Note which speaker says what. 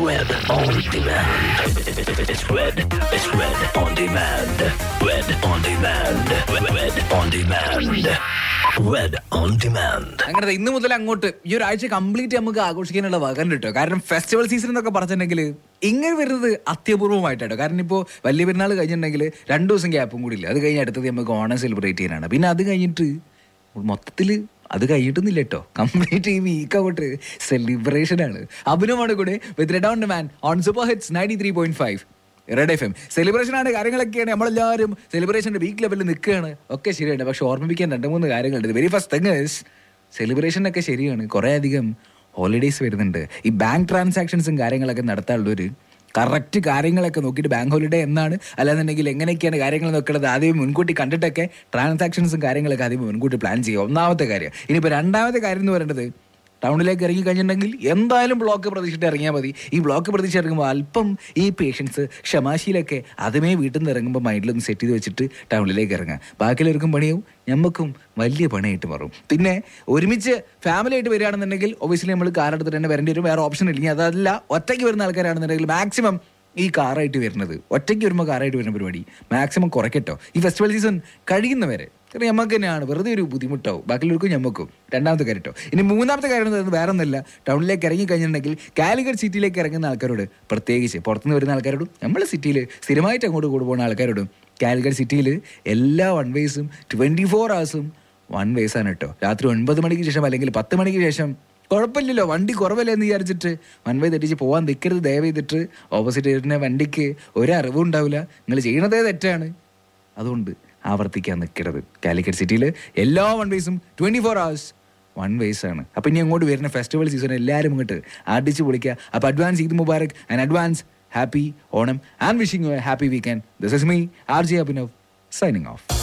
Speaker 1: Red on demand. It's red. It's red on demand. Red on demand. Red on demand. Red on demand.
Speaker 2: അങ്ങനെ ഇന്ന് മുതൽ അങ്ങോട്ട് ഈ ഒരു ആഴ്ച കംപ്ലീറ്റ് നമുക്ക് ആഘോഷിക്കാനുള്ള വകൻ കിട്ടും കാരണം ഫെസ്റ്റിവൽ സീസൺ എന്നൊക്കെ പറഞ്ഞിട്ടുണ്ടെങ്കിൽ ഇങ്ങനെ വരുന്നത് അത്യപൂർവമായിട്ടോ കാരണം ഇപ്പോൾ വലിയ പെരുന്നാൾ കഴിഞ്ഞിട്ടുണ്ടെങ്കിൽ രണ്ടു ദിവസം ഗ്യാപ്പും കൂടി ഇല്ല അത് കഴിഞ്ഞ് അടുത്തത് നമുക്ക് ഓണം സെലിബ്രേറ്റ് ചെയ്യാനാണ് പിന്നെ അത് കഴിഞ്ഞിട്ട് മൊത്തത്തിൽ അത് കഴിഞ്ഞിട്ടൊന്നുമില്ല കേട്ടോ കംപ്ലീറ്റ് ഈ വീക്ക് അങ്ങോട്ട് സെലിബ്രേഷൻ ആണ് അഭിനവമാണ് കൂടെ with red on man on super hits ninety three point five red F M celebration ആണ് കാര്യങ്ങളൊക്കെയാണ് നമ്മളെല്ലാവരും സെലിബ്രേഷന്റെ വീക്ക് ലെവലിൽ നിൽക്കുകയാണ് ഒക്കെ ശരിയാണ് പക്ഷെ ഓർമ്മിപ്പിക്കാൻ രണ്ട് മൂന്ന് കാര്യങ്ങളുണ്ട് വെരി ഫസ്റ്റ് തിങ് സെലിബ്രേഷൻ ഒക്കെ ശരിയാണ് കുറേ അധികം ഹോളിഡേയ്സ് വരുന്നുണ്ട് ഈ ബാങ്ക് ട്രാൻസാക്ഷൻസും കാര്യങ്ങളൊക്കെ നടത്താനുള്ളൊരു കറക്റ്റ് കാര്യങ്ങളൊക്കെ നോക്കിയിട്ട് ബാങ്ക് ഹോളിഡേ എന്നാണ് അല്ലാന്നുണ്ടെങ്കിൽ എങ്ങനെയൊക്കെയാണ് കാര്യങ്ങൾ നോക്കുന്നത് ആദ്യം മുൻകൂട്ടി കണ്ടിട്ടൊക്കെ ട്രാൻസാക്ഷൻസും കാര്യങ്ങളൊക്കെ ആദ്യം മുൻകൂട്ടി പ്ലാൻ ചെയ്യുക ഒന്നാമത്തെ കാര്യം ഇനിയിപ്പോൾ രണ്ടാമത്തെ കാര്യം എന്ന് പറയുന്നത് ടൗണിലേക്ക് ഇറങ്ങി കഴിഞ്ഞിട്ടുണ്ടെങ്കിൽ എന്തായാലും ബ്ലോക്ക് പ്രതീക്ഷിച്ചിട്ട് ഇറങ്ങിയാൽ മതി ഈ ബ്ലോക്ക് പ്രതീക്ഷ ഇറങ്ങുമ്പോൾ അല്പം ഈ പേഷ്യൻസ് ക്ഷമാശീലൊക്കെ അതുമേ വീട്ടിൽ നിന്ന് ഇറങ്ങുമ്പോൾ മൈൻഡിലൊന്ന് സെറ്റ് ചെയ്ത് വെച്ചിട്ട് ടൗണിലേക്ക് ഇറങ്ങുക ബാക്കിയുള്ളവർക്കും പണിയാവും ഞമ്മക്കും വലിയ പണിയായിട്ട് മാറും പിന്നെ ഒരുമിച്ച് ഫാമിലി ആയിട്ട് വരികയാണെന്നുണ്ടെങ്കിൽ ഒബിയസ്ലി നമ്മൾ കാർ എടുത്തിട്ട് തന്നെ വരേണ്ടി വരും വേറെ ഓപ്ഷൻ ഇല്ലെങ്കിൽ അതല്ല ഒറ്റയ്ക്ക് വരുന്ന ആൾക്കാരാണെന്നുണ്ടെങ്കിൽ മാക്സിമം ഈ കാറായിട്ട് വരുന്നത് ഒറ്റയ്ക്ക് വരുമ്പോൾ കാറായിട്ട് വരുന്ന പരിപാടി മാക്സിമം കുറയ്ക്കട്ടോ ഈ ഫെസ്റ്റിവൽ സീസൺ കഴിയുന്നവരെ കാരണം നമുക്ക് തന്നെയാണ് വെറുതെ ഒരു ബുദ്ധിമുട്ടാവും ബാക്കിയുള്ളവർക്കും ഞമ്മക്കും രണ്ടാമത്തെ കാര്യം കേട്ടോ ഇനി മൂന്നാമത്തെ കാര്യം എന്ന് പറയുന്നത് വേറെ ഒന്നുമില്ല ടൗണിലേക്ക് ഇറങ്ങി കഴിഞ്ഞിട്ടുണ്ടെങ്കിൽ കാലിക്കറ്റ് സിറ്റിയിലേക്ക് ഇറങ്ങുന്ന ആൾക്കാരോട് പ്രത്യേകിച്ച് പുറത്തുനിന്ന് വരുന്ന ആൾക്കാരോടും നമ്മൾ സിറ്റിയിൽ സ്ഥിരമായിട്ട് അങ്ങോട്ട് കൂടെ പോകുന്ന ആൾക്കാരോടും കാലിക്കറ്റ് സിറ്റിയിൽ എല്ലാ വൺ വേസും ട്വൻറ്റി ഫോർ ഹവേഴ്സും വൺ വേസ് ആണ് കേട്ടോ രാത്രി ഒൻപത് മണിക്ക് ശേഷം അല്ലെങ്കിൽ പത്ത് മണിക്ക് ശേഷം കുഴപ്പമില്ലല്ലോ വണ്ടി കുറവല്ലേ എന്ന് വിചാരിച്ചിട്ട് വൺ വേ തെറ്റിച്ച് പോകാൻ നിൽക്കരുത് ദയവ് ചെയ്തിട്ട് ഓപ്പോസിറ്റ് വരുന്ന വണ്ടിക്ക് ഒരു അറിവും ഉണ്ടാവില്ല നിങ്ങൾ ചെയ്യണതേ തെറ്റാണ് അതുകൊണ്ട് ആവർത്തിക്കാൻ നിൽക്കരുത് കാലിക്കറ്റ് സിറ്റിയിൽ എല്ലാ വൺ വേസും twenty four hours one ways ആണ് അപ്പം ഇനി അങ്ങോട്ട് വരുന്ന ഫെസ്റ്റിവൽ സീസൺ എല്ലാവരും ഇങ്ങോട്ട് അടിച്ച് പൊളിക്കുക അപ്പോൾ advance Eid Mubarak and advance happy Onam and wishing you a happy weekend this is me R J Abhinav signing of